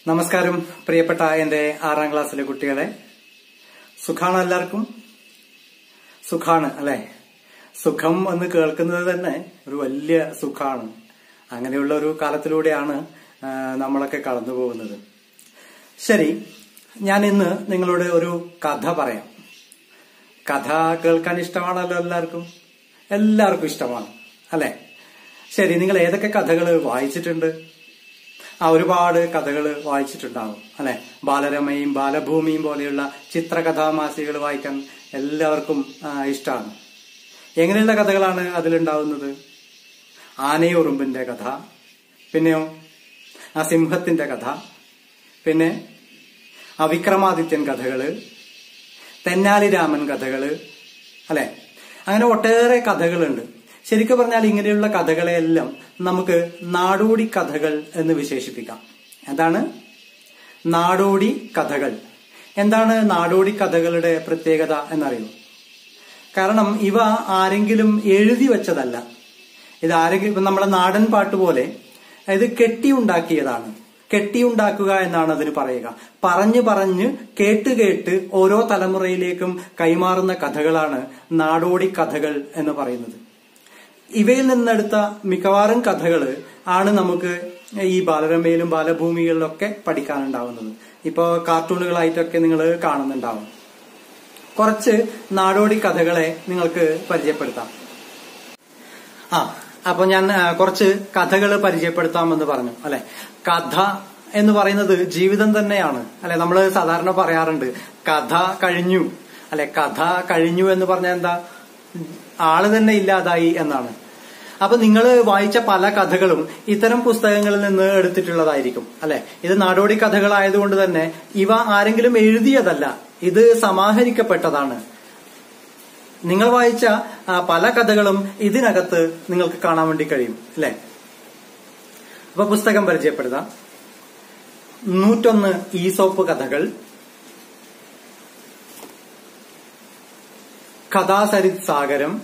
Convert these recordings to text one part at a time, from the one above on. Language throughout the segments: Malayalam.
നമസ്കാരം പ്രിയപ്പെട്ട എന്റെ ആറാം ക്ലാസ്സിലെ കുട്ടികളെ സുഖാണ് എല്ലാവർക്കും സുഖാണ് അല്ലെ സുഖം എന്ന് കേൾക്കുന്നത് തന്നെ ഒരു വലിയ സുഖാണ് അങ്ങനെയുള്ള ഒരു കാലത്തിലൂടെയാണ് ആ, നമ്മളൊക്കെ കടന്നു പോകുന്നത് ശരി ഞാൻ ഇന്ന് നിങ്ങളോട് ഒരു കഥ പറയാം കഥ കേൾക്കാൻ ഇഷ്ടമാണല്ലോ എല്ലാവർക്കും എല്ലാവർക്കും ഇഷ്ടമാണ് അല്ലെ ശരി നിങ്ങൾ ഏതൊക്കെ കഥകൾ വായിച്ചിട്ടുണ്ട് ആ ഒരുപാട് കഥകൾ വായിച്ചിട്ടുണ്ടാവും അല്ലെ ബാലരമയും ബാലഭൂമിയും പോലെയുള്ള ചിത്രകഥാമാസികൾ വായിക്കാൻ എല്ലാവർക്കും ഇഷ്ടമാണ് എങ്ങനെയുള്ള കഥകളാണ് അതിലുണ്ടാവുന്നത് ആനയുറുമ്പിന്റെ കഥ പിന്നെയോ ആ സിംഹത്തിന്റെ കഥ പിന്നെ ആ വിക്രമാദിത്യൻ കഥകള് തെന്നാലി രാമൻ കഥകള് അല്ലെ അങ്ങനെ ഒട്ടേറെ കഥകളുണ്ട് ശരിക്കും പറഞ്ഞാൽ ഇങ്ങനെയുള്ള കഥകളെയെല്ലാം നമുക്ക് നാടോടി കഥകൾ എന്ന് വിശേഷിപ്പിക്കാം എന്താണ് നാടോടി കഥകൾ എന്താണ് നാടോടി കഥകളുടെ പ്രത്യേകത എന്നറിയോ കാരണം ഇവ ആരെങ്കിലും എഴുതി വെച്ചതല്ല ഇത് ആരെങ്കിലും ഇപ്പൊ നമ്മുടെ നാടൻ പാട്ട് പോലെ ഇത് കെട്ടിയുണ്ടാക്കിയതാണ് കെട്ടിയുണ്ടാക്കുക എന്നാണ് അതിന് പറയുക പറഞ്ഞു പറഞ്ഞ് കേട്ട് കേട്ട് ഓരോ തലമുറയിലേക്കും കൈമാറുന്ന കഥകളാണ് നാടോടി കഥകൾ എന്ന് പറയുന്നത് ഇവയിൽ നിന്നെടുത്ത മിക്കവാറും കഥകള് ആണ് നമുക്ക് ഈ ബാലരമയിലും ബാലഭൂമികളിലൊക്കെ പഠിക്കാനുണ്ടാവുന്നത് ഇപ്പോ കാർട്ടൂണുകളായിട്ടൊക്കെ നിങ്ങൾ കാണുന്നുണ്ടാവും കുറച്ച് നാടോടി കഥകളെ നിങ്ങൾക്ക് പരിചയപ്പെടുത്താം ആ അപ്പൊ ഞാൻ ആ, കുറച്ച് കഥകൾ പരിചയപ്പെടുത്താമെന്ന് പറഞ്ഞു അല്ലെ കഥ എന്ന് പറയുന്നത് ജീവിതം തന്നെയാണ് അല്ലെ നമ്മൾ സാധാരണ പറയാറുണ്ട് കഥ കഴിഞ്ഞു അല്ലെ കഥ കഴിഞ്ഞു എന്ന് പറഞ്ഞാൽ എന്താ ആള് തന്നെ ഇല്ലാതായി എന്നാണ് അപ്പൊ നിങ്ങൾ വായിച്ച പല കഥകളും ഇത്തരം പുസ്തകങ്ങളിൽ നിന്ന് എടുത്തിട്ടുള്ളതായിരിക്കും അല്ലെ ഇത് നാടോടി കഥകളായതുകൊണ്ട് തന്നെ ഇവ ആരെങ്കിലും എഴുതിയതല്ല ഇത് സമാഹരിക്കപ്പെട്ടതാണ് നിങ്ങൾ വായിച്ച ആ, പല കഥകളും ഇതിനകത്ത് നിങ്ങൾക്ക് കാണാൻ വേണ്ടി കഴിയും അല്ലെ അപ്പൊ പുസ്തകം പരിചയപ്പെടുത്താം നൂറ്റൊന്ന് ഈസോപ്പ് കഥകൾ കഥാസരിത് സാഗരം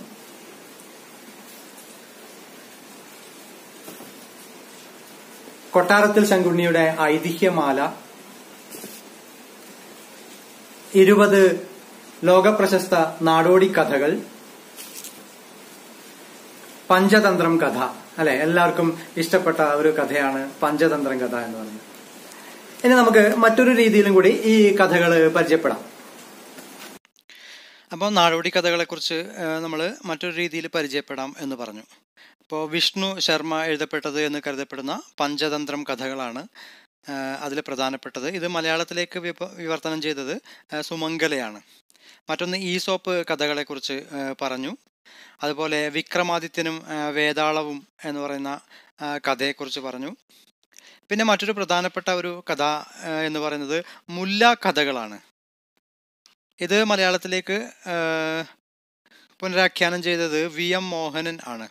കൊട്ടാരത്തിൽ ശങ്കുണ്ണിയുടെ ഐതിഹ്യമാല ഇരുപത് ലോകപ്രശസ്ത നാടോടി കഥകൾ പഞ്ചതന്ത്രം കഥ അല്ലെ എല്ലാവർക്കും ഇഷ്ടപ്പെട്ട ഒരു കഥയാണ് പഞ്ചതന്ത്രം കഥ എന്ന് പറയുന്നത് ഇനി നമുക്ക് മറ്റൊരു രീതിയിലും കൂടി ഈ കഥകൾ പരിചയപ്പെടാം അപ്പോൾ നാടോടി കഥകളെക്കുറിച്ച് നമ്മൾ മറ്റൊരു രീതിയിൽ പരിചയപ്പെടാം എന്ന് പറഞ്ഞു അപ്പോൾ വിഷ്ണു ശർമ്മ എഴുതപ്പെട്ടത് എന്ന് കരുതപ്പെടുന്ന പഞ്ചതന്ത്രം കഥകളാണ് അതിൽ പ്രധാനപ്പെട്ടത് ഇത് മലയാളത്തിലേക്ക് വിപ- വിവർത്തനം ചെയ്തത് ആ, സുമംഗലയാണ് മറ്റൊന്ന് ഈസോപ്പ് കഥകളെക്കുറിച്ച് ആ, പറഞ്ഞു അതുപോലെ വിക്രമാദിത്യനും ആ, വേതാളവും എന്ന് പറയുന്ന ആ, കഥയെക്കുറിച്ച് പറഞ്ഞു പിന്നെ മറ്റൊരു പ്രധാനപ്പെട്ട ഒരു കഥ ആ, എന്ന് പറയുന്നത് മുല്ല കഥകളാണ് ഇത് മലയാളത്തിലേക്ക് ആ, പുനരാഖ്യാനം ചെയ്തത് വി എം മോഹനൻ ആണ്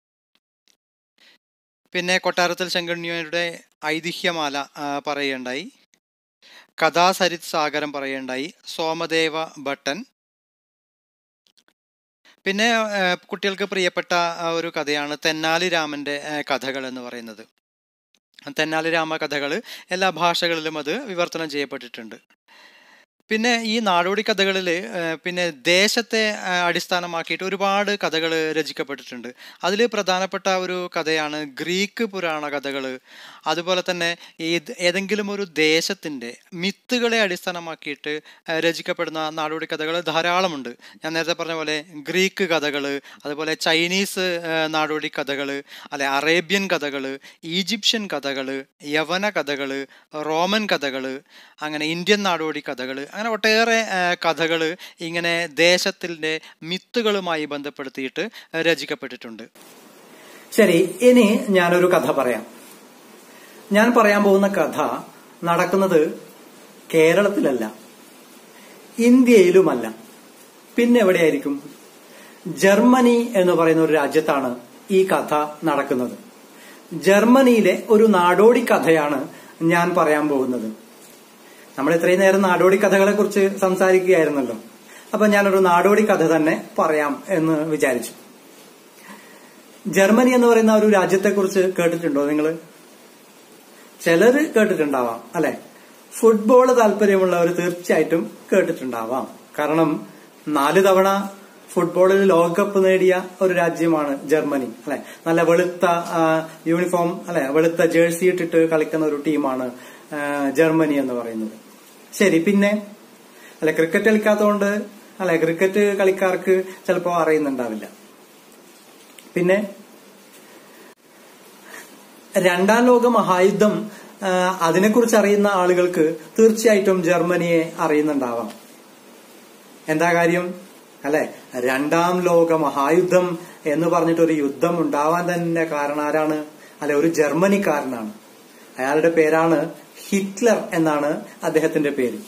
പിന്നെ കൊട്ടാരത്തിൽ ശങ്കണ്ണിയുടെ ഐതിഹ്യമാല ആ, പറയുകയുണ്ടായി കഥാസരിത് സാഗരം പറയുകയുണ്ടായി സോമദേവ ഭട്ടൻ പിന്നെ ആ, കുട്ടികൾക്ക് പ്രിയപ്പെട്ട ആ, ഒരു കഥയാണ് തെന്നാലി രാമന്റെ ആ, കഥകൾ എന്ന് പറയുന്നത് തെന്നാലി രാമ കഥകൾ എല്ലാ ഭാഷകളിലും അത് വിവർത്തനം ചെയ്യപ്പെട്ടിട്ടുണ്ട് പിന്നെ ഈ നാടോടി കഥകളിൽ പിന്നെ ദേശത്തെ ആ, അടിസ്ഥാനമാക്കിയിട്ട് ഒരുപാട് കഥകൾ രചിക്കപ്പെട്ടിട്ടുണ്ട് അതിൽ പ്രധാനപ്പെട്ട ഒരു കഥയാണ് ഗ്രീക്ക് പുരാണ കഥകൾ അതുപോലെ തന്നെ ഏത് ഏതെങ്കിലും ഒരു ദേശത്തിൻ്റെ മിത്തുകളെ അടിസ്ഥാനമാക്കിയിട്ട് ആ, രചിക്കപ്പെടുന്ന നാടോടി കഥകൾ ധാരാളമുണ്ട് ഞാൻ നേരത്തെ പറഞ്ഞ പോലെ ഗ്രീക്ക് കഥകൾ അതുപോലെ ചൈനീസ് ആ, നാടോടി കഥകൾ അല്ലെ അറേബ്യൻ കഥകൾ ഈജിപ്ഷ്യൻ കഥകൾ യവന കഥകൾ റോമൻ കഥകൾ അങ്ങനെ ഇന്ത്യൻ നാടോടി കഥകൾ അങ്ങനെ ഒട്ടേറെ കഥകൾ ഇങ്ങനെ ദേശത്തിൻ്റെ മിത്തുകളുമായി ബന്ധപ്പെടുത്തിയിട്ട് രചിക്കപ്പെട്ടിട്ടുണ്ട് ശരി ഇനി ഞാനൊരു കഥ പറയാം ഞാൻ പറയാൻ പോകുന്ന കഥ നടക്കുന്നത് കേരളത്തിലല്ല ഇന്ത്യയിലുമല്ല പിന്നെ എവിടെയായിരിക്കും ജർമ്മനി എന്ന് പറയുന്ന ഒരു രാജ്യത്താണ് ഈ കഥ നടക്കുന്നത് ജർമ്മനിയിലെ ഒരു നാടോടി കഥയാണ് ഞാൻ പറയാൻ പോകുന്നത് നമ്മൾ ഇത്രയും നേരം നാടോടി കഥകളെ കുറിച്ച് സംസാരിക്കുകയായിരുന്നല്ലോ അപ്പൊ ഞാനൊരു നാടോടി കഥ തന്നെ പറയാം എന്ന് വിചാരിച്ചു ജർമ്മനി എന്ന് പറയുന്ന ഒരു രാജ്യത്തെക്കുറിച്ച് കേട്ടിട്ടുണ്ടോ നിങ്ങൾ ചിലര് കേട്ടിട്ടുണ്ടാവാം അല്ലെ ഫുട്ബോൾ താല്പര്യമുള്ളവർ തീർച്ചയായിട്ടും കേട്ടിട്ടുണ്ടാവാം കാരണം നാല് തവണ ഫുട്ബോളിൽ ലോകകപ്പ് നേടിയ ഒരു രാജ്യമാണ് ജർമ്മനി അല്ലെ നല്ല വെളുത്ത ആ, യൂണിഫോം അല്ലെ വെളുത്ത ജേഴ്സി ഇട്ടിട്ട് കളിക്കുന്ന ഒരു ടീമാണ് ആ, ജർമ്മനി എന്ന് പറയുന്നത് ശരി പിന്നെ അല്ലെ ക്രിക്കറ്റ് കളിക്കാത്തതുകൊണ്ട് അല്ലെ ക്രിക്കറ്റ് കളിക്കാർക്ക് ചിലപ്പോ അറിയുന്നുണ്ടാവില്ല പിന്നെ രണ്ടാം ലോക മഹായുദ്ധം ആ, അതിനെക്കുറിച്ച് അറിയുന്ന ആളുകൾക്ക് തീർച്ചയായിട്ടും ജർമ്മനിയെ അറിയുന്നുണ്ടാവാം എന്താ കാര്യം അല്ലെ രണ്ടാം ലോക മഹായുദ്ധം എന്ന് പറഞ്ഞിട്ട് ഒരു യുദ്ധം ഉണ്ടാവാൻ തന്നെ കാരണം ആരാണ് അല്ലെ ഒരു ജർമ്മനിക്കാരനാണ് അയാളുടെ പേരാണ് ഹിറ്റ്ലർ എന്നാണ് അദ്ദേഹത്തിന്റെ പേര്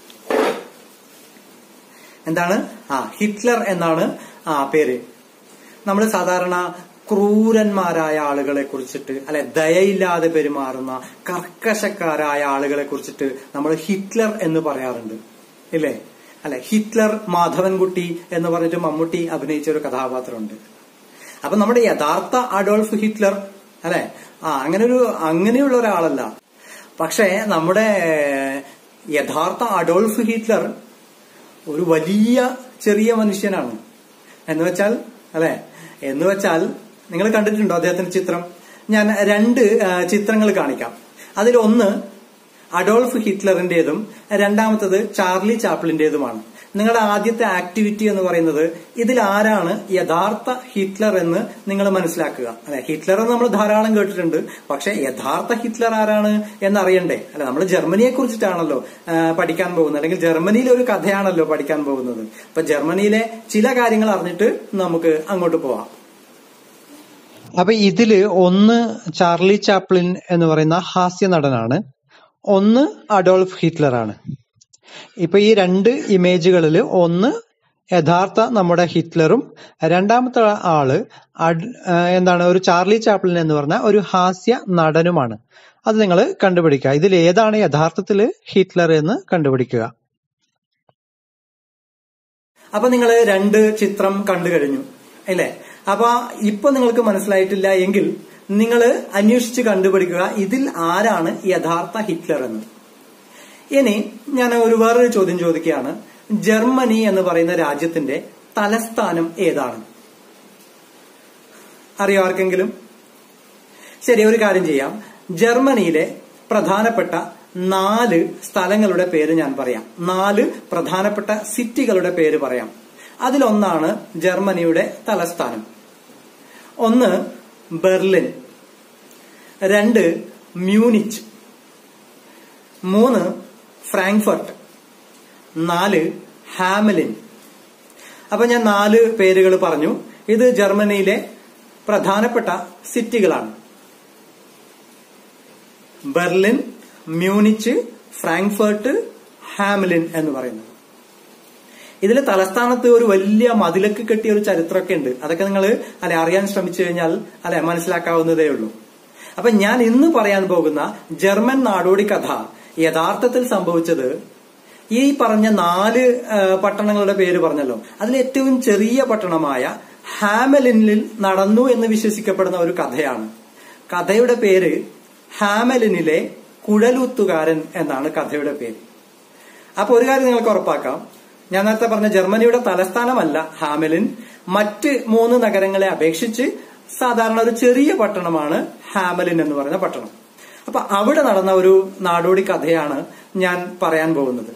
എന്താണ് ആ ഹിറ്റ്ലർ എന്നാണ് ആ പേര് നമ്മൾ സാധാരണ ക്രൂരന്മാരായ ആളുകളെ കുറിച്ചിട്ട് അല്ലെ ദയയില്ലാതെ പെരുമാറുന്ന കർക്കശക്കാരായ ആളുകളെ കുറിച്ചിട്ട് നമ്മൾ ഹിറ്റ്ലർ എന്ന് പറയാറുണ്ട് ഇല്ലേ അല്ലെ ഹിറ്റ്ലർ മാധവൻകുട്ടി എന്ന് പറഞ്ഞിട്ട് മമ്മൂട്ടി അഭിനയിച്ച ഒരു കഥാപാത്രമുണ്ട് അപ്പൊ നമ്മുടെ യഥാർത്ഥ അഡോൾഫ് ഹിറ്റ്ലർ അല്ലെ ആ അങ്ങനെ ഒരു അങ്ങനെയുള്ള ഒരാളല്ല പക്ഷേ നമ്മുടെ യഥാർത്ഥ അഡോൾഫ് ഹിറ്റ്ലർ ഒരു വലിയ ചെറിയ മനുഷ്യനാണ് എന്ന് വെച്ചാൽ അല്ലെ എന്ന് വെച്ചാൽ നിങ്ങൾ കണ്ടിട്ടുണ്ടോ അദ്ദേഹത്തിന്റെ ചിത്രം ഞാൻ രണ്ട് ആ, ചിത്രങ്ങൾ കാണിക്കാം അതിലൊന്ന് അഡോൾഫ് ഹിറ്റ്ലറിന്റേതും രണ്ടാമത്തത് ചാർലി ചാപ്ലിന്റേതുമാണ് നിങ്ങളുടെ ആദ്യത്തെ ആക്ടിവിറ്റി എന്ന് പറയുന്നത് ഇതിൽ ആരാണ് യഥാർത്ഥ ഹിറ്റ്ലർ എന്ന് നിങ്ങൾ മനസ്സിലാക്കുക അല്ലെ ഹിറ്റ്ലർ എന്ന് നമ്മൾ ധാരാളം കേട്ടിട്ടുണ്ട് പക്ഷെ യഥാർത്ഥ ഹിറ്റ്ലർ ആരാണ് എന്നറിയണ്ടേ അല്ലെ നമ്മൾ ജർമ്മനിയെ കുറിച്ചിട്ടാണല്ലോ ആ, പഠിക്കാൻ പോകുന്നത് അല്ലെങ്കിൽ ജർമ്മനിയിലെ ഒരു കഥയാണല്ലോ പഠിക്കാൻ പോകുന്നത് അപ്പൊ ജർമ്മനിയിലെ ചില കാര്യങ്ങൾ അറിഞ്ഞിട്ട് നമുക്ക് അങ്ങോട്ട് പോവാം അപ്പൊ ഇതില് ഒന്ന് ചാർലി ചാപ്ലിൻ എന്ന് പറയുന്ന ഹാസ്യ നടനാണ് ഒന്ന് അഡോൾഫ് ഹിറ്റ്ലർ ആണ് ഇപ്പൊ ഈ രണ്ട് ഇമേജുകളിൽ ഒന്ന് യഥാർത്ഥ നമ്മുടെ ഹിറ്റ്ലറും രണ്ടാമത്തെ ആള് അഡ്- ആ, എന്താണ് ഒരു ചാർലി ചാപ്ലിൻ എന്ന് പറഞ്ഞ ഒരു ഹാസ്യ നടനുമാണ് അത് നിങ്ങൾ കണ്ടുപിടിക്കുക ഇതിൽ ഏതാണ് യഥാർത്ഥത്തിൽ ഹിറ്റ്ലർ എന്ന് കണ്ടുപിടിക്കുക അപ്പൊ നിങ്ങൾ രണ്ട് ചിത്രം കണ്ടു കഴിഞ്ഞു അല്ലേ അപ്പൊ ഇപ്പൊ നിങ്ങൾക്ക് മനസ്സിലായിട്ടില്ല എങ്കിൽ നിങ്ങൾ അന്വേഷിച്ച് കണ്ടുപിടിക്കുക ഇതിൽ ആരാണ് യഥാർത്ഥ ഹിറ്റ്ലർ എന്ന് ഇനി ഞാൻ ഒരു വേറൊരു ചോദ്യം ചോദിക്കുകയാണ് ജർമ്മനി എന്ന് പറയുന്ന രാജ്യത്തിന്റെ തലസ്ഥാനം ഏതാണ് അറിയോ ആർക്കെങ്കിലും ശരി ഒരു കാര്യം ചെയ്യാം ജർമ്മനിയിലെ പ്രധാനപ്പെട്ട നാല് സ്ഥലങ്ങളുടെ പേര് ഞാൻ പറയാം നാല് പ്രധാനപ്പെട്ട സിറ്റികളുടെ പേര് പറയാം അതിലൊന്നാണ് ജർമ്മനിയുടെ തലസ്ഥാനം ഒന്ന് ബെർലിൻ രണ്ട് മ്യൂണിച്ച് മൂന്ന് ഫ്രാങ്ക്ഫർട്ട് നാല് ഹാമലിൻ അപ്പൊ ഞാൻ നാല് പേരുകൾ പറഞ്ഞു ഇത് ജർമ്മനിയിലെ പ്രധാനപ്പെട്ട സിറ്റികളാണ് ബെർലിൻ മ്യൂണിച്ച് ഫ്രാങ്ക്ഫർട്ട് ഹാമലിൻ എന്ന് പറയുന്നത് ഇതിൽ തലസ്ഥാനത്ത് ഒരു വലിയ മതിലൊക്കെ കെട്ടിയ ഒരു ചരിത്രമൊക്കെ ഉണ്ട് അതൊക്കെ നിങ്ങൾ അല്ലെ അറിയാൻ ശ്രമിച്ചു കഴിഞ്ഞാൽ അല്ലെ മനസ്സിലാക്കാവുന്നതേ ഉള്ളൂ അപ്പൊ ഞാൻ ഇന്ന് പറയാൻ പോകുന്ന ജർമ്മൻ നാടോടി കഥ യഥാർത്ഥത്തിൽ സംഭവിച്ചത് ഈ പറഞ്ഞ നാല് ആ, പട്ടണങ്ങളുടെ പേര് പറഞ്ഞല്ലോ അതിൽ ഏറ്റവും ചെറിയ പട്ടണമായ ഹാമലിനിൽ നടന്നു എന്ന് വിശ്വസിക്കപ്പെടുന്ന ഒരു കഥയാണ് കഥയുടെ പേര് ഹാമലിനിലെ കുഴലൂത്തുകാരൻ എന്നാണ് കഥയുടെ പേര് അപ്പൊ ഒരു കാര്യം നിങ്ങൾക്ക് ഉറപ്പാക്കാം ഞാൻ നേരത്തെ പറഞ്ഞ ജർമ്മനിയുടെ തലസ്ഥാനമല്ല ഹാമലിൻ മറ്റ് മൂന്ന് നഗരങ്ങളെ അപേക്ഷിച്ച് സാധാരണ ഒരു ചെറിയ പട്ടണമാണ് ഹാമലിൻ എന്ന് പറയുന്ന പട്ടണം അപ്പൊ അവിടെ നടന്ന ഒരു നാടോടി കഥയാണ് ഞാൻ പറയാൻ പോകുന്നത്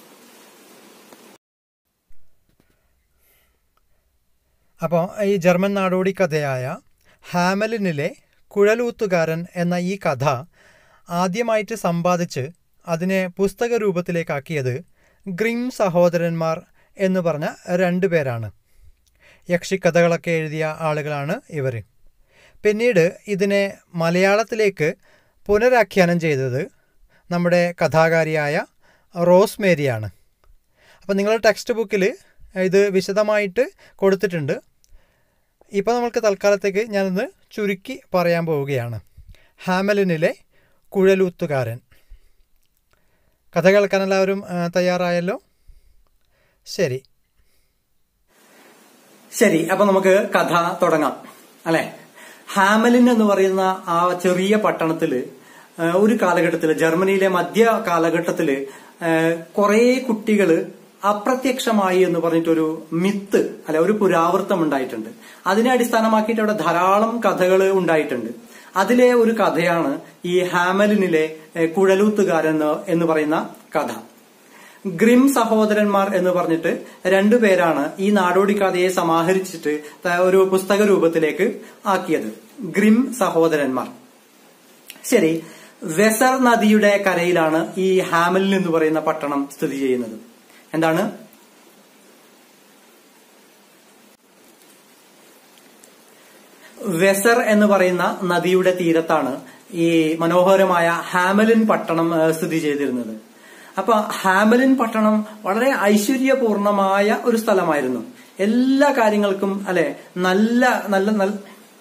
അപ്പോൾ ഈ ജർമ്മൻ നാടോടി കഥയായ ഹാമലിനിലെ കുഴലൂത്തുകാരൻ എന്ന ഈ കഥ ആദ്യമായിട്ട് സമ്പാദിച്ച് അതിനെ പുസ്തക രൂപത്തിലേക്കാക്കിയത് ഗ്രിം സഹോദരന്മാർ എന്ന് പറഞ്ഞ രണ്ടു പേരാണ് യക്ഷിക്കഥകളൊക്കെ എഴുതിയ ആളുകളാണ് ഇവർ പിന്നീട് ഇതിനെ മലയാളത്തിലേക്ക് പുനരാഖ്യാനം ചെയ്തത് നമ്മുടെ കഥാകാരിയായ റോസ്മേരിയാണ് അപ്പോൾ നിങ്ങളുടെ ടെക്സ്റ്റ് ബുക്കിൽ ഇത് വിശദമായിട്ട് കൊടുത്തിട്ടുണ്ട് ഇപ്പോൾ നമുക്ക് തൽക്കാലത്തേക്ക് ഞാനൊന്ന് ചുരുക്കി പറയാൻ പോവുകയാണ് ഹാമലിനിലെ കുഴലൂത്തുകാരൻ കഥ കേൾക്കാൻ എല്ലാവരും ആ, തയ്യാറായല്ലോ ശരി ശരി അപ്പൊ നമുക്ക് കഥ തുടങ്ങാം അല്ലെ ഹാമലിൻ എന്ന് പറയുന്ന ആ ചെറിയ പട്ടണത്തില് ഏഹ് ഒരു കാലഘട്ടത്തിൽ ജർമ്മനിയിലെ മധ്യ കാലഘട്ടത്തില് കുറെ കുട്ടികള് അപ്രത്യക്ഷമായി എന്ന് പറഞ്ഞിട്ടൊരു മിത്ത് അല്ലെ ഒരു പുരാവൃത്തം ഉണ്ടായിട്ടുണ്ട് അതിനെ അടിസ്ഥാനമാക്കിയിട്ട് അവിടെ ധാരാളം കഥകൾ ഉണ്ടായിട്ടുണ്ട് അതിലെ ഒരു കഥയാണ് ഈ ഹാമലിനിലെ ഏഹ് കുഴലൂത്തുകാരൻ എന്ന് പറയുന്ന കഥ ഗ്രിം സഹോദരന്മാർ എന്ന് പറഞ്ഞിട്ട് രണ്ടുപേരാണ് ഈ നാടോടി കഥയെ സമാഹരിച്ചിട്ട് ത- ഒരു പുസ്തക രൂപത്തിലേക്ക് ആക്കിയത് ഗ്രിം സഹോദരന്മാർ ശരി വെസർ നദിയുടെ കരയിലാണ് ഈ ഹാമലിൻ എന്ന് പറയുന്ന പട്ടണം സ്ഥിതി ചെയ്യുന്നത് എന്താണ് വെസർ എന്ന് പറയുന്ന നദിയുടെ തീരത്താണ് ഈ മനോഹരമായ ഹാമലിൻ പട്ടണം ഏഹ്, സ്ഥിതി ചെയ്തിരുന്നത് അപ്പൊ ഹാമലിൻ പട്ടണം വളരെ ഐശ്വര്യപൂർണമായ ഒരു സ്ഥലമായിരുന്നു എല്ലാ കാര്യങ്ങൾക്കും അല്ലെ നല്ല നല്ല നല്ല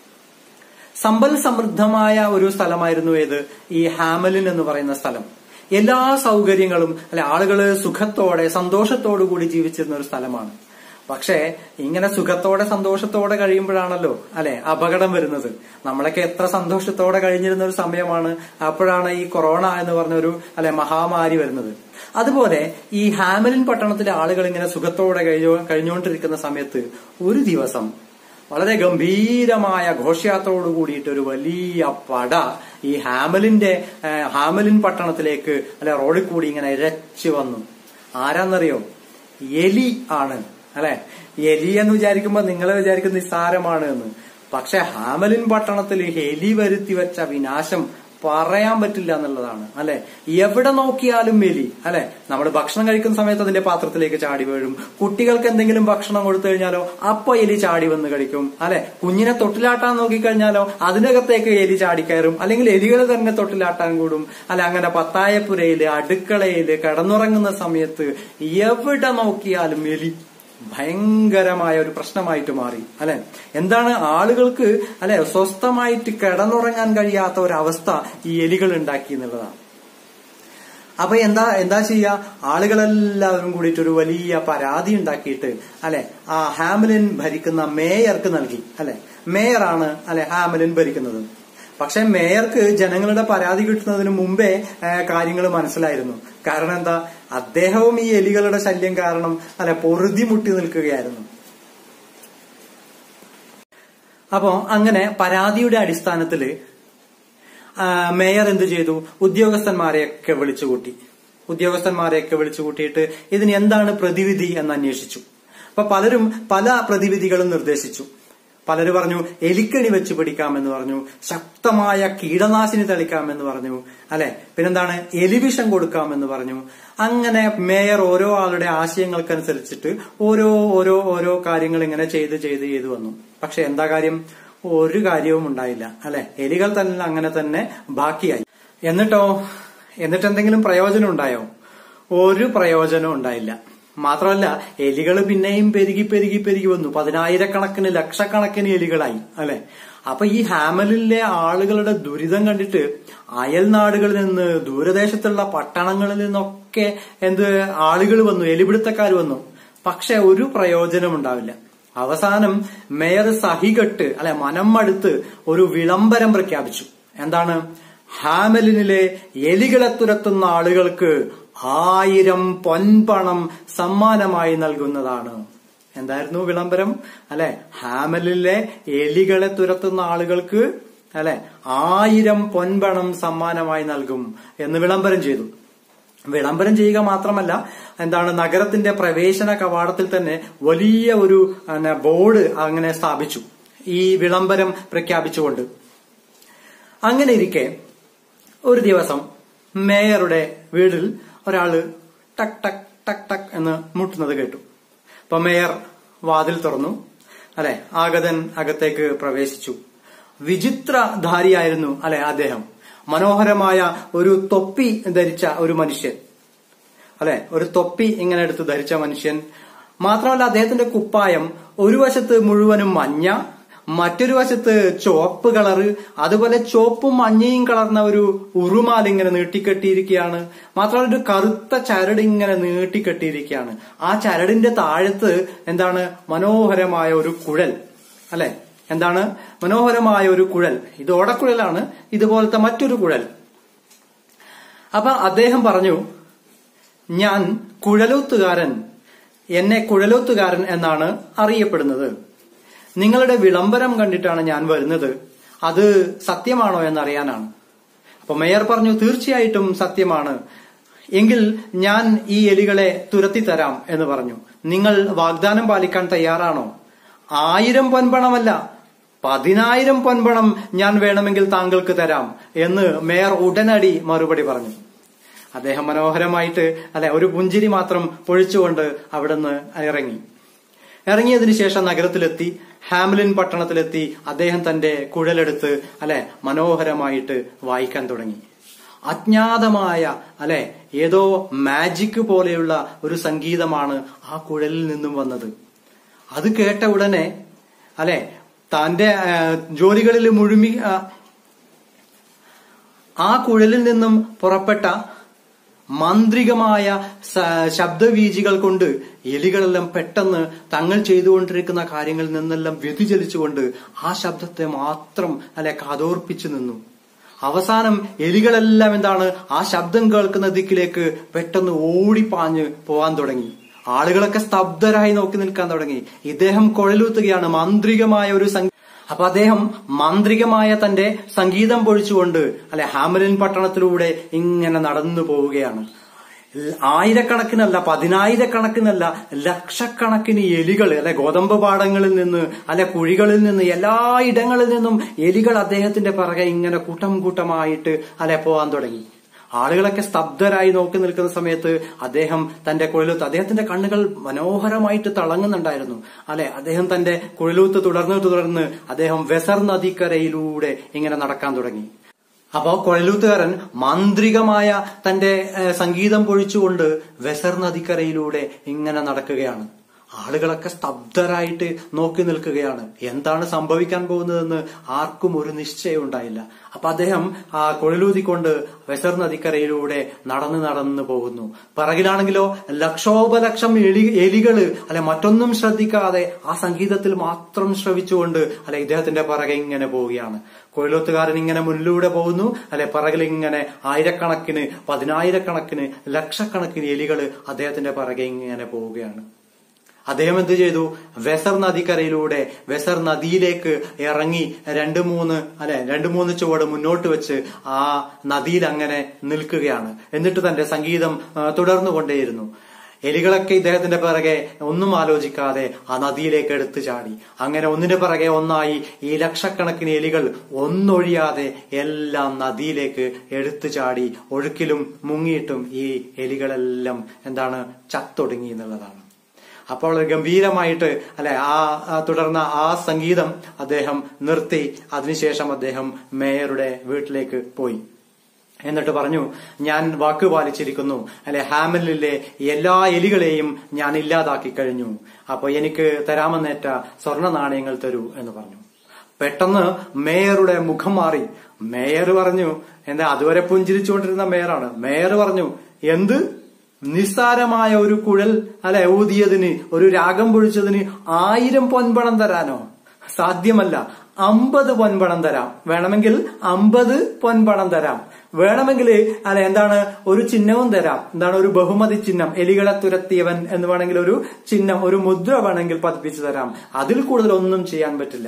സമ്പൽ സമൃദ്ധമായ ഒരു സ്ഥലമായിരുന്നു ഏത് ഈ ഹാമലിൻ എന്ന് പറയുന്ന സ്ഥലം എല്ലാ സൗകര്യങ്ങളും അല്ലെ ആളുകള് സുഖത്തോടെ സന്തോഷത്തോടു കൂടി ജീവിച്ചിരുന്ന ഒരു സ്ഥലമാണ് പക്ഷേ ഇങ്ങനെ സുഖത്തോടെ സന്തോഷത്തോടെ കഴിയുമ്പോഴാണല്ലോ അല്ലെ അപകടം വരുന്നത് നമ്മളൊക്കെ എത്ര സന്തോഷത്തോടെ കഴിഞ്ഞിരുന്ന ഒരു സമയമാണ് അപ്പോഴാണ് ഈ കൊറോണ എന്ന് പറഞ്ഞ ഒരു അല്ലെ മഹാമാരി വരുന്നത് അതുപോലെ ഈ ഹാമലിൻ പട്ടണത്തിലെ ആളുകൾ ഇങ്ങനെ സുഖത്തോടെ കഴിഞ്ഞു കഴിഞ്ഞുകൊണ്ടിരിക്കുന്ന സമയത്ത് ഒരു ദിവസം വളരെ ഗംഭീരമായ ഘോഷയാത്രയോട് കൂടിയിട്ട് ഒരു വലിയ പട ഈ ഹാമലിന്റെ ഏഹ്, ഹാമലിൻ പട്ടണത്തിലേക്ക് അല്ലെ റോഡിൽ കൂടി ഇങ്ങനെ ഇരച്ചു വന്നു ആരാന്നറിയോ എലി ആണ് അല്ലെ എലി എന്ന് വിചാരിക്കുമ്പോ നിങ്ങൾ വിചാരിക്കുന്ന നിസ്സാരമാണ് എന്ന് പക്ഷെ ഹാമലിൻ പട്ടണത്തിൽ എലി വരുത്തി വെച്ച വിനാശം പറയാൻ പറ്റില്ല എന്നുള്ളതാണ് അല്ലെ എവിടെ നോക്കിയാലും എലി അല്ലെ നമ്മൾ ഭക്ഷണം കഴിക്കുന്ന സമയത്ത് അതിന്റെ പാത്രത്തിലേക്ക് ചാടി വീഴും കുട്ടികൾക്ക് എന്തെങ്കിലും ഭക്ഷണം കൊടുത്തു കഴിഞ്ഞാലോ അപ്പൊ എലി ചാടി വന്ന് കഴിക്കും അല്ലെ കുഞ്ഞിനെ തൊട്ടിലാട്ടാൻ നോക്കിക്കഴിഞ്ഞാലോ അതിനകത്തേക്ക് എലി ചാടിക്കയറും അല്ലെങ്കിൽ എലികൾ തന്നെ തൊട്ടിലാട്ടാൻ കൂടും അല്ലെ അങ്ങനെ പത്തായപ്പുരയില് അടുക്കളയില് കിടന്നുറങ്ങുന്ന സമയത്ത് എവിടെ നോക്കിയാലും എലി ഭയങ്കരമായ ഒരു പ്രശ്നമായിട്ട് മാറി അല്ലെ എന്താണ് ആളുകൾക്ക് അല്ലെ സ്വസ്ഥമായിട്ട് കിടന്നുറങ്ങാൻ കഴിയാത്ത ഒരവസ്ഥ ഈ എലികൾ ഉണ്ടാക്കി എന്നുള്ളതാണ് അപ്പൊ എന്താ എന്താ ചെയ്യുക ആളുകളെല്ലാവരും കൂടിയിട്ട് ഒരു വലിയ പരാതി ഉണ്ടാക്കിയിട്ട് അല്ലെ ആ ഹാമലിൻ ഭരിക്കുന്ന മേയർക്ക് നൽകി അല്ലെ മേയറാണ് അല്ലെ ഹാമലിൻ ഭരിക്കുന്നത് പക്ഷെ മേയർക്ക് ജനങ്ങളുടെ പരാതി കിട്ടുന്നതിന് മുമ്പേ കാര്യങ്ങൾ മനസ്സിലായിരുന്നു കാരണം എന്താ അദ്ദേഹവും ഈ എലികളുടെ ശല്യം കാരണം അല്ലെ പൊറുതി മുട്ടി നിൽക്കുകയായിരുന്നു അപ്പോ അങ്ങനെ പരാതിയുടെ അടിസ്ഥാനത്തില് ആ, മേയർ എന്ത് ചെയ്തു ഉദ്യോഗസ്ഥന്മാരെയൊക്കെ വിളിച്ചുകൂട്ടി ഉദ്യോഗസ്ഥന്മാരെയൊക്കെ വിളിച്ചുകൂട്ടിയിട്ട് ഇതിന് എന്താണ് പ്രതിവിധി എന്ന് അന്വേഷിച്ചു അപ്പൊ പലരും പല പ്രതിവിധികളും നിർദ്ദേശിച്ചു പലരും പറഞ്ഞു എലിക്കണി വെച്ച് പിടിക്കാമെന്ന് പറഞ്ഞു ശക്തമായ കീടനാശിനി തളിക്കാമെന്ന് പറഞ്ഞു അല്ലെ പിന്നെന്താണ് എലിവിഷം കൊടുക്കാമെന്ന് പറഞ്ഞു അങ്ങനെ മേയർ ഓരോ ആളുടെ ആശയങ്ങൾക്കനുസരിച്ചിട്ട് ഓരോ ഓരോ ഓരോ കാര്യങ്ങൾ ഇങ്ങനെ ചെയ്ത് ചെയ്ത് ചെയ്തു വന്നു പക്ഷെ എന്താ കാര്യം ഒരു കാര്യവും ഉണ്ടായില്ല അല്ലെ എലികൾ തന്നെ അങ്ങനെ തന്നെ ബാക്കിയായി എന്നിട്ടോ എന്നിട്ട് എന്തെങ്കിലും പ്രയോജനം ഉണ്ടായോ ഒരു പ്രയോജനവും ഉണ്ടായില്ല മാത്രമല്ല എലികൾ പിന്നെയും പെരുകി പെരുകി പെരുകി വന്നു പതിനായിരക്കണക്കിന് ലക്ഷക്കണക്കിന് എലികളായി അല്ലെ അപ്പൊ ഈ ഹാമലിലെ ആളുകളുടെ ദുരിതം കണ്ടിട്ട് അയൽ നാടുകളിൽ നിന്ന് ദൂരദേശത്തുള്ള പട്ടണങ്ങളിൽ നിന്നൊക്കെ എന്ത് ആളുകൾ വന്നു എലിപിടുത്തക്കാർ വന്നു പക്ഷെ ഒരു പ്രയോജനം ഉണ്ടാവില്ല അവസാനം മേയർ സഹികെട്ട് അല്ലെ മനം മടുത്ത് ഒരു വിളംബരം പ്രഖ്യാപിച്ചു എന്താണ് ഹാമലിനിലെ എലികളെ തുരത്തുന്ന ആളുകൾക്ക് ആയിരം പൊൻപണം സമ്മാനമായി നൽകുന്നതാണ് എന്തായിരുന്നു വിളംബരം അല്ലെ ഹാമലിലെ എലികളെ തുരത്തുന്ന ആളുകൾക്ക് അല്ലെ ആയിരം പൊൻപണം സമ്മാനമായി നൽകും എന്ന് വിളംബരം ചെയ്തു വിളംബരം ചെയ്യുക മാത്രമല്ല എന്താണ് നഗരത്തിന്റെ പ്രവേശന കവാടത്തിൽ തന്നെ വലിയ ഒരു പിന്നെ, ബോർഡ് അങ്ങനെ സ്ഥാപിച്ചു ഈ വിളംബരം പ്രഖ്യാപിച്ചുകൊണ്ട് അങ്ങനെ ഇരിക്കെ ഒരു ദിവസം മേയറുടെ വീട്ടിൽ ഒരാള് ടക് ടക് ടക് ടക് എന്ന് മുട്ടുന്നത് കേട്ടു അപ്പൊ മേയർ വാതിൽ തുറന്നു അല്ലെ ആഗതൻ അകത്തേക്ക് പ്രവേശിച്ചു വിചിത്രധാരിയായിരുന്നു അല്ലെ അദ്ദേഹം മനോഹരമായ ഒരു തൊപ്പി ധരിച്ച ഒരു മനുഷ്യൻ അല്ലെ ഒരു തൊപ്പി ഇങ്ങനെ എടുത്ത് ധരിച്ച മനുഷ്യൻ മാത്രമല്ല അദ്ദേഹത്തിന്റെ കുപ്പായം ഒരു വശത്ത് മുഴുവനും മഞ്ഞ മറ്റൊരു വശത്ത് ചുവപ്പ് കളറ് അതുപോലെ ചുവപ്പും മഞ്ഞയും കളർന്ന ഒരു ഉറുമാൽ ഇങ്ങനെ നീട്ടിക്കെട്ടിയിരിക്കുകയാണ് മാത്രമല്ല ഒരു കറുത്ത ചരട് ഇങ്ങനെ നീട്ടിക്കെട്ടിയിരിക്കുകയാണ് ആ ചരടിന്റെ താഴത്ത് എന്താണ് മനോഹരമായ ഒരു കുഴൽ അല്ലെ എന്താണ് മനോഹരമായ ഒരു കുഴൽ ഇത് ഓടക്കുഴലാണ് ഇതുപോലത്തെ മറ്റൊരു കുഴൽ അപ്പൊ അദ്ദേഹം പറഞ്ഞു ഞാൻ കുഴലൂത്തുകാരൻ എന്നെ കുഴലൂത്തുകാരൻ എന്നാണ് അറിയപ്പെടുന്നത് നിങ്ങളുടെ വിളംബരം കണ്ടിട്ടാണ് ഞാൻ വരുന്നത് അത് സത്യമാണോ എന്നറിയാനാണ് അപ്പൊ മേയർ പറഞ്ഞു തീർച്ചയായിട്ടും സത്യമാണ് എങ്കിൽ ഞാൻ ഈ എലികളെ തുരത്തി തരാം എന്ന് പറഞ്ഞു നിങ്ങൾ വാഗ്ദാനം പാലിക്കാൻ തയ്യാറാണോ ആയിരം പൊൻപണമല്ല പതിനായിരം പൊൻപണം ഞാൻ വേണമെങ്കിൽ താങ്കൾക്ക് തരാം എന്ന് മേയർ ഉടനടി മറുപടി പറഞ്ഞു അദ്ദേഹം മനോഹരമായിട്ട് അല്ലെ ഒരു പുഞ്ചിരി മാത്രം പൊഴിച്ചുകൊണ്ട് അവിടുന്ന് ഇറങ്ങി ഇറങ്ങിയതിനു ശേഷം നഗരത്തിലെത്തി ഹാംലിൻ പട്ടണത്തിലെത്തി അദ്ദേഹം തന്റെ കുഴലെടുത്ത് അല്ലെ മനോഹരമായിട്ട് വായിക്കാൻ തുടങ്ങി അജ്ഞാതമായ അല്ലെ ഏതോ മാജിക് പോലെയുള്ള ഒരു സംഗീതമാണ് ആ കുഴലിൽ നിന്നും വന്നത് അത് കേട്ട ഉടനെ അല്ലെ തന്റെ ആ, ജോലികളിൽ മുഴുമി ആ, ആ കുഴലിൽ നിന്നും പുറപ്പെട്ട മാന്ത്രികമായ സ- ശബ്ദവീചികൾ കൊണ്ട് എലികളെല്ലാം പെട്ടെന്ന് തങ്ങൾ ചെയ്തുകൊണ്ടിരിക്കുന്ന കാര്യങ്ങളിൽ നിന്നെല്ലാം വ്യതിചലിച്ചുകൊണ്ട് ആ ശബ്ദത്തെ മാത്രം അല്ലെ കാതോർപ്പിച്ചു നിന്നു അവസാനം എലികളെല്ലാം എന്താണ് ആ ശബ്ദം കേൾക്കുന്ന ദിക്കിലേക്ക് പെട്ടെന്ന് ഓടിപ്പാഞ്ഞ് പോവാൻ തുടങ്ങി ആളുകളൊക്കെ സ്തബ്ധരായി നോക്കി നിൽക്കാൻ തുടങ്ങി ഇദ്ദേഹം കുഴലൂത്തുകയാണ് മാന്ത്രികമായ ഒരു സംഗീ അപ്പൊ അദ്ദേഹം മാന്ത്രികമായ തന്റെ സംഗീതം പൊഴിച്ചുകൊണ്ട് അല്ലെ ഹാമലിൻ പട്ടണത്തിലൂടെ ഇങ്ങനെ നടന്നു പോവുകയാണ് ആയിരക്കണക്കിനല്ല പതിനായിരക്കണക്കിനല്ല ലക്ഷക്കണക്കിന് എലികൾ അല്ലെ ഗോതമ്പ് പാടങ്ങളിൽ നിന്ന് അല്ലെ കുഴികളിൽ നിന്ന് എല്ലാ ഇടങ്ങളിൽ നിന്നും എലികൾ അദ്ദേഹത്തിന്റെ പിറകെ ഇങ്ങനെ കൂട്ടം കൂട്ടമായിട്ട് അല്ലെ പോവാൻ തുടങ്ങി ആളുകളൊക്കെ സ്തബ്ധരായി നോക്കി നിൽക്കുന്ന സമയത്ത് അദ്ദേഹം തന്റെ കുഴലൂത്ത് അദ്ദേഹത്തിന്റെ കണ്ണുകൾ മനോഹരമായിട്ട് തിളങ്ങുന്നുണ്ടായിരുന്നു അല്ലെ അദ്ദേഹം തന്റെ കുഴലൂത്ത് തുടർന്ന് തുടർന്ന് അദ്ദേഹം വെസർ നദിക്കരയിലൂടെ ഇങ്ങനെ നടക്കാൻ തുടങ്ങി അപ്പോ കുഴലൂത്തുകാരൻ മാന്ത്രികമായ തന്റെ ഏഹ്, സംഗീതം പൊഴിച്ചുകൊണ്ട് വെസർ നദിക്കരയിലൂടെ ഇങ്ങനെ നടക്കുകയാണ് ആളുകളൊക്കെ സ്തബ്ധരായിട്ട് നോക്കി നിൽക്കുകയാണ് എന്താണ് സംഭവിക്കാൻ പോകുന്നതെന്ന് ആർക്കും ഒരു നിശ്ചയം ഉണ്ടായില്ല അപ്പൊ അദ്ദേഹം ആ കുഴലൂതിക്കൊണ്ട് വെസർ നദിക്കരയിലൂടെ നടന്ന് നടന്ന് പോകുന്നു പിറകിലാണെങ്കിലോ ലക്ഷോപലക്ഷം എലി എലികള് അല്ലെ മറ്റൊന്നും ശ്രദ്ധിക്കാതെ ആ സംഗീതത്തിൽ മാത്രം ശ്രവിച്ചുകൊണ്ട് അല്ലെ ഇദ്ദേഹത്തിന്റെ പിറകെ ഇങ്ങനെ പോവുകയാണ് കുഴലൂത്തുകാരൻ ഇങ്ങനെ മുന്നിലൂടെ പോകുന്നു അല്ലെ പിറകിൽ ഇങ്ങനെ ആയിരക്കണക്കിന് പതിനായിരക്കണക്കിന് ലക്ഷക്കണക്കിന് എലികള് അദ്ദേഹത്തിന്റെ പിറകെ ഇങ്ങനെ പോവുകയാണ് അദ്ദേഹം എന്ത് ചെയ്തു വെസർ നദിക്കരയിലൂടെ വെസർ നദിയിലേക്ക് ഇറങ്ങി രണ്ട് മൂന്ന് അല്ലെ രണ്ട് മൂന്ന് ചുവട് മുന്നോട്ട് വെച്ച് ആ നദിയിൽ അങ്ങനെ നിൽക്കുകയാണ് എന്നിട്ട് തന്റെ സംഗീതം ആ, തുടർന്നുകൊണ്ടേയിരുന്നു എലികളൊക്കെ ഇദ്ദേഹത്തിന്റെ പിറകെ ഒന്നും ആലോചിക്കാതെ ആ നദിയിലേക്ക് എടുത്തു ചാടി അങ്ങനെ ഒന്നിന്റെ പിറകെ ഒന്നായി ഈ ലക്ഷക്കണക്കിന് എലികൾ ഒന്നൊഴിയാതെ എല്ലാം നദിയിലേക്ക് എടുത്തു ചാടി ഒഴുക്കിലും മുങ്ങിയിട്ടും ഈ എലികളെല്ലാം എന്താണ് ചത്തൊടുങ്ങി എന്നുള്ളതാണ് അപ്പോൾ ഗംഭീരമായിട്ട് അല്ലെ ആ ആ തുടർന്ന ആ സംഗീതം അദ്ദേഹം നിർത്തി അതിനുശേഷം അദ്ദേഹം മേയറുടെ വീട്ടിലേക്ക് പോയി എന്നിട്ട് പറഞ്ഞു ഞാൻ വാക്ക് പാലിച്ചിരിക്കുന്നു അല്ലെ ഹാമലിലെ എല്ലാ എലികളെയും ഞാൻ ഇല്ലാതാക്കി കഴിഞ്ഞു അപ്പൊ എനിക്ക് തരാമെന്നേറ്റ സ്വർണ്ണ നാണയങ്ങൾ തരൂ എന്ന് പറഞ്ഞു പെട്ടെന്ന് മേയറുടെ മുഖം മാറി മേയർ പറഞ്ഞു എന്താ അതുവരെ പുഞ്ചിരിച്ചുകൊണ്ടിരുന്ന മേയറാണ് മേയർ പറഞ്ഞു എന്ത് നിസ്സാരമായ ഒരു കുഴൽ അല്ലെ ഊതിയതിന് ഒരു രാഗം പൊഴിച്ചതിന് ആയിരം പൊൻപണം തരാനോ സാധ്യമല്ല അമ്പത് പൊൻപണം തരാം വേണമെങ്കിൽ അമ്പത് പൊൻപണം തരാം വേണമെങ്കിൽ അല്ലെ എന്താണ് ഒരു ചിഹ്നവും തരാം എന്താണ് ഒരു ബഹുമതി ചിഹ്നം എലികളെ തുരത്തിയവൻ എന്ന് വേണമെങ്കിൽ ഒരു ചിഹ്നം ഒരു മുദ്ര വേണമെങ്കിൽ പതിപ്പിച്ചു തരാം അതിൽ കൂടുതൽ ഒന്നും ചെയ്യാൻ പറ്റില്ല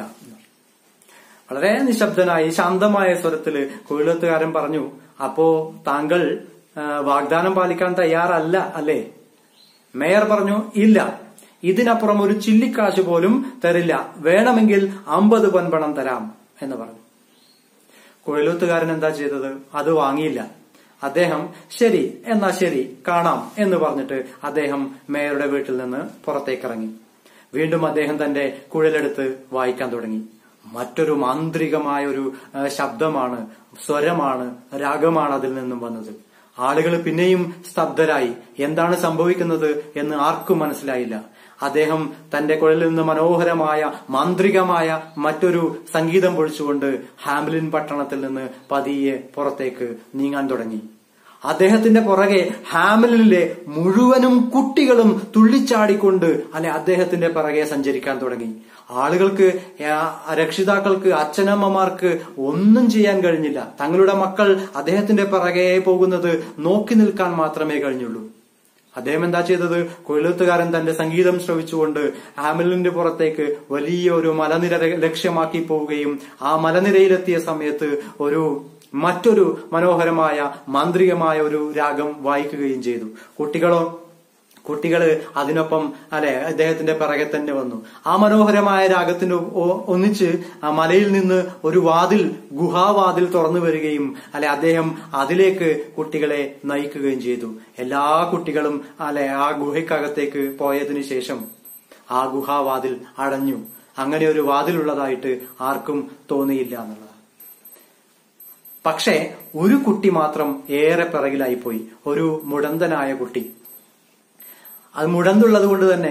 വളരെ നിശബ്ദനായി ശാന്തമായ സ്വരത്തില് കുഴലത്തുകാരൻ പറഞ്ഞു അപ്പോ താങ്കൾ ആ, വാഗ്ദാനം പാലിക്കാൻ തയ്യാറല്ല അല്ലേ മേയർ പറഞ്ഞു ഇല്ല ഇതിനപ്പുറം ഒരു ചില്ലിക്കാശ് പോലും തരില്ല വേണമെങ്കിൽ അമ്പത് പൊൻപണം തരാം എന്ന് പറഞ്ഞു കുഴലൂത്തുകാരൻ എന്താ ചെയ്തത് അത് വാങ്ങിയില്ല അദ്ദേഹം ശരി എന്നാ ശരി കാണാം എന്ന് പറഞ്ഞിട്ട് അദ്ദേഹം മേയറുടെ വീട്ടിൽ നിന്ന് പുറത്തേക്കിറങ്ങി വീണ്ടും അദ്ദേഹം തന്റെ കുഴലെടുത്ത് വായിക്കാൻ തുടങ്ങി മറ്റൊരു മാന്ത്രികമായ ഒരു ആ, ശബ്ദമാണ് സ്വരമാണ് രാഗമാണ് അതിൽ നിന്നും വന്നത് ആളുകൾ പിന്നെയും സ്തബ്ധരായി എന്താണ് സംഭവിക്കുന്നത് എന്ന് ആർക്കും മനസ്സിലായില്ല അദ്ദേഹം തന്റെ കുഴലിൽ നിന്ന് മനോഹരമായ മാന്ത്രികമായ മറ്റൊരു സംഗീതം പൊഴിച്ചുകൊണ്ട് ഹാംലിൻ പട്ടണത്തിൽ നിന്ന് പതിയെ പുറത്തേക്ക് നീങ്ങാൻ തുടങ്ങി അദ്ദേഹത്തിന്റെ പുറകെ ഹാമലിലെ മുഴുവനും കുട്ടികളും തുള്ളിച്ചാടിക്കൊണ്ട് അല്ലെ അദ്ദേഹത്തിന്റെ പിറകെ സഞ്ചരിക്കാൻ തുടങ്ങി ആളുകൾക്ക് ആ, രക്ഷിതാക്കൾക്ക് അച്ഛനമ്മമാർക്ക് ഒന്നും ചെയ്യാൻ കഴിഞ്ഞില്ല തങ്ങളുടെ മക്കൾ അദ്ദേഹത്തിന്റെ പിറകെ പോകുന്നത് നോക്കി നിൽക്കാൻ മാത്രമേ കഴിഞ്ഞുള്ളൂ അദ്ദേഹം എന്താ ചെയ്തത് കൊയിലെഴുത്തുകാരൻ തന്റെ സംഗീതം ശ്രവിച്ചുകൊണ്ട് ഹാമിലിന്റെ പുറത്തേക്ക് വലിയ ഒരു മലനിര ലക്ഷ്യമാക്കി പോവുകയും ആ മലനിരയിലെത്തിയ സമയത്ത് ഒരു മറ്റൊരു മനോഹരമായ മാന്ത്രികമായ ഒരു രാഗം വായിക്കുകയും ചെയ്തു കുട്ടികളോ കുട്ടികള് അതിനൊപ്പം അല്ലെ അദ്ദേഹത്തിന്റെ പിറകെ തന്നെ വന്നു ആ മനോഹരമായ രാഗത്തിന് ഒ- ഒന്നിച്ച് ആ മലയിൽ നിന്ന് ഒരു വാതിൽ ഗുഹാവാതിൽ തുറന്നു വരികയും അല്ലെ അദ്ദേഹം അതിലേക്ക് കുട്ടികളെ നയിക്കുകയും ചെയ്തു എല്ലാ കുട്ടികളും അല്ലെ ആ ഗുഹയ്ക്കകത്തേക്ക് പോയതിനു ശേഷം ആ ഗുഹാവാതിൽ അടഞ്ഞു അങ്ങനെ ഒരു വാതിലുള്ളതായിട്ട് ആർക്കും തോന്നിയില്ല എന്നുള്ളതാണ് പക്ഷേ ഒരു കുട്ടി മാത്രം ഏറെ പിറകിലായിപ്പോയി ഒരു മുടന്തനായ കുട്ടി അത് മുടന്തുള്ളത് കൊണ്ട് തന്നെ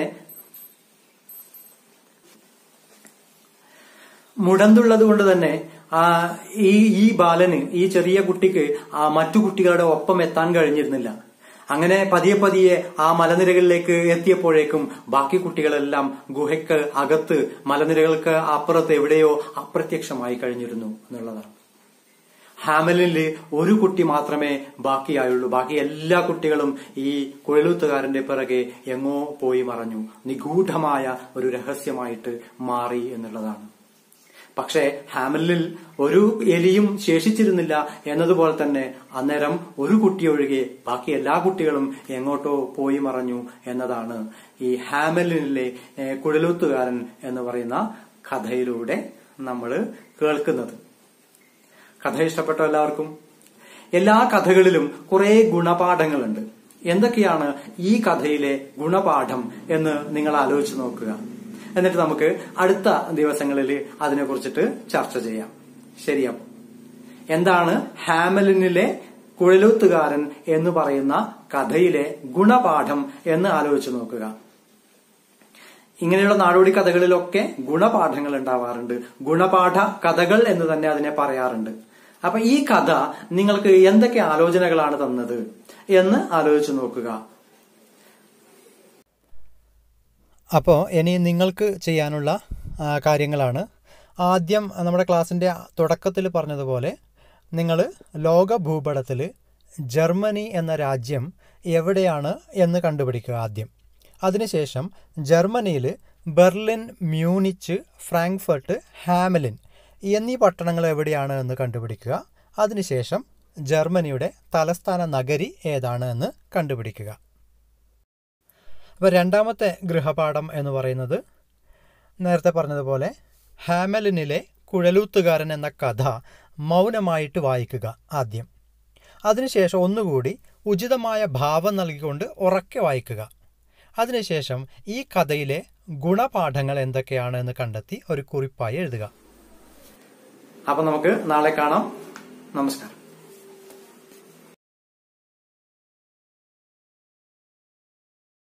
മുടന്തുള്ളത് കൊണ്ട് തന്നെ ആ ഈ ഈ ബാലന് ഈ ചെറിയ കുട്ടിക്ക് ആ മറ്റു കുട്ടികളുടെ ഒപ്പം എത്താൻ കഴിഞ്ഞിരുന്നില്ല അങ്ങനെ പതിയെ പതിയെ ആ മലനിരകളിലേക്ക് എത്തിയപ്പോഴേക്കും ബാക്കി കുട്ടികളെല്ലാം ഗുഹയ്ക്ക് അകത്ത് മലനിരകൾക്ക് അപ്പുറത്ത് എവിടെയോ അപ്രത്യക്ഷമായി കഴിഞ്ഞിരുന്നു എന്നുള്ളതാണ് ഹാമലിനില് ഒരു കുട്ടി മാത്രമേ ബാക്കിയായുള്ളൂ ബാക്കി എല്ലാ കുട്ടികളും ഈ കുഴലൂത്തുകാരന്റെ പിറകെ എങ്ങോ പോയി മറഞ്ഞു നിഗൂഢമായ ഒരു രഹസ്യമായിട്ട് മാറി എന്നുള്ളതാണ് പക്ഷേ ഹാമലിൽ ഒരു എലിയും ശേഷിച്ചിരുന്നില്ല എന്നതുപോലെ തന്നെ അന്നേരം ഒരു കുട്ടി ഒഴികെ ബാക്കി എല്ലാ കുട്ടികളും എങ്ങോട്ടോ പോയി മറഞ്ഞു എന്നതാണ് ഈ ഹാമലിനിലെ ഏഹ്, കുഴലൂത്തുകാരൻ എന്ന് പറയുന്ന കഥയിലൂടെ നമ്മൾ കേൾക്കുന്നത് കഥ ഇഷ്ടപ്പെട്ട എല്ലാവർക്കും എല്ലാ കഥകളിലും കുറെ ഗുണപാഠങ്ങളുണ്ട് എന്തൊക്കെയാണ് ഈ കഥയിലെ ഗുണപാഠം എന്ന് നിങ്ങൾ ആലോചിച്ച് നോക്കുക എന്നിട്ട് നമുക്ക് അടുത്ത ദിവസങ്ങളിൽ അതിനെ കുറിച്ചിട്ട് ചർച്ച ചെയ്യാം ശരിയാ എന്താണ് ഹാമലിനിലെ കുഴലൂത്തുകാരൻ എന്ന് പറയുന്ന കഥയിലെ ഗുണപാഠം എന്ന് ആലോചിച്ച് നോക്കുക ഇങ്ങനെയുള്ള നാടോടി കഥകളിലൊക്കെ ഗുണപാഠങ്ങൾ ഉണ്ടാവാറുണ്ട് ഗുണപാഠ കഥകൾ എന്ന് തന്നെ അതിനെ പറയാറുണ്ട് അപ്പൊ ഈ കഥ നിങ്ങൾക്ക് എന്തൊക്കെ ആലോചനകളാണ് തന്നത് എന്ന് ആലോചിച്ച് നോക്കുക അപ്പോൾ ഇനി നിങ്ങൾക്ക് ചെയ്യാനുള്ള ആ, കാര്യങ്ങളാണ് ആദ്യം നമ്മുടെ ക്ലാസ്സിൻ്റെ തുടക്കത്തിൽ പറഞ്ഞതുപോലെ നിങ്ങൾ ലോക ഭൂപടത്തിൽ ജർമ്മനി എന്ന രാജ്യം എവിടെയാണ് എന്ന് കണ്ടുപിടിക്കുക ആദ്യം അതിനുശേഷം ജർമ്മനിയിൽ ബെർലിൻ മ്യൂണിച്ച് ഫ്രാങ്ക്ഫർട്ട് ഹാമലിൻ എന്നീ പട്ടണങ്ങൾ എവിടെയാണ് എന്ന് കണ്ടുപിടിക്കുക അതിനുശേഷം ജർമ്മനിയുടെ തലസ്ഥാന നഗരി ഏതാണ് എന്ന് കണ്ടുപിടിക്കുക അപ്പോൾ രണ്ടാമത്തെ ഗൃഹപാഠം എന്ന് പറയുന്നത് നേരത്തെ പറഞ്ഞതുപോലെ ഹാമലിനിലെ കുഴലൂത്തുകാരൻ എന്ന കഥ മൗനമായിട്ട് വായിക്കുക ആദ്യം അതിനുശേഷം ഒന്നുകൂടി ഉചിതമായ ഭാവം നൽകിക്കൊണ്ട് ഉറക്കെ വായിക്കുക അതിനുശേഷം ഈ കഥയിലെ ഗുണപാഠങ്ങൾ എന്തൊക്കെയാണ് എന്ന് കണ്ടെത്തി ഒരു കുറിപ്പായി എഴുതുക അപ്പൊ നമുക്ക് നാളെ കാണാം നമസ്കാരം